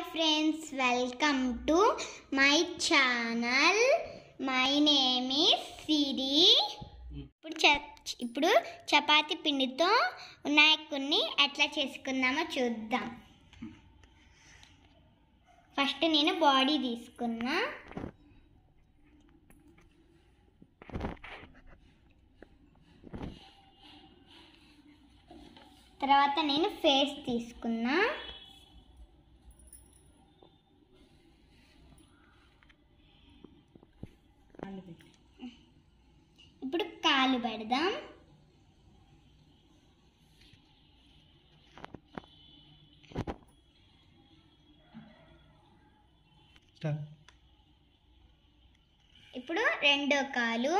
Friends welcome to my channel my name is Siri ఇప్పుడు చ- ఇప్పుడు చపాతి పిండితో వినాయకుడిని ఎట్లా చేసుకుందామో చూద్దాం ఫస్ట్ నేను బాడీ తీసుకున్నా తర్వాత నేను ఫేస్ తీసుకున్నా ఇప్పుడు కాలు పెడదాం స్టార్ట్ ఇప్పుడు రెండో కాలు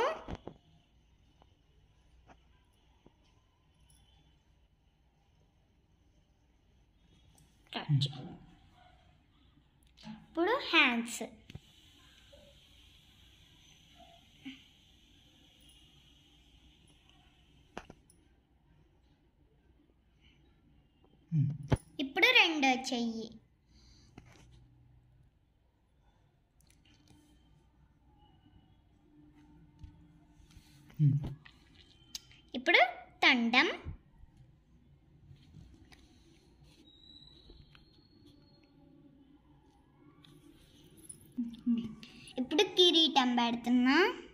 టచ్. ఇప్పుడు హ్యాండ్స్ ఇప్పుడు రెండో చెయ్యి ఇప్పుడు తండం ఇప్పుడు కిరీటం పెడుతున్నా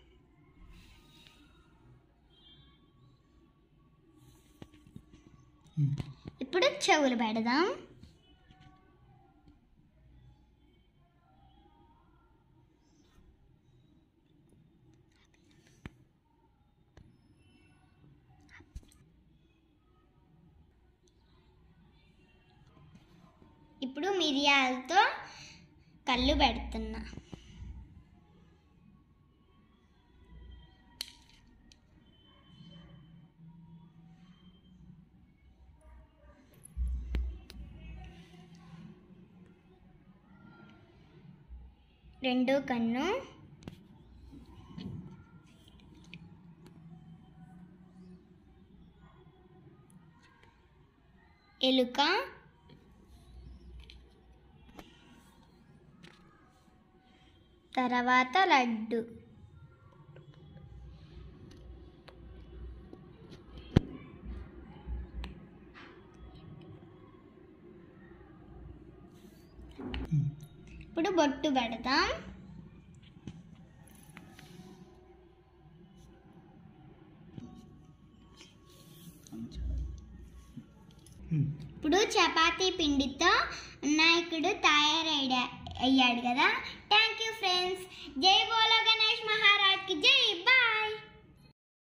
ఇప్పుడు చెవులు పెడదాం ఇప్పుడు మిరియాలతో కళ్ళు పెడుతున్నా రెండో కన్ను ఎలుక తర్వాత లడ్డు ఇప్పుడు బొట్టు పెడదాం ఇప్పుడు చపాతీ పిండితో వినాయకుడు తయారయ్యా అయ్యాడు కదా థ్యాంక్ యూ ఫ్రెండ్స్ జై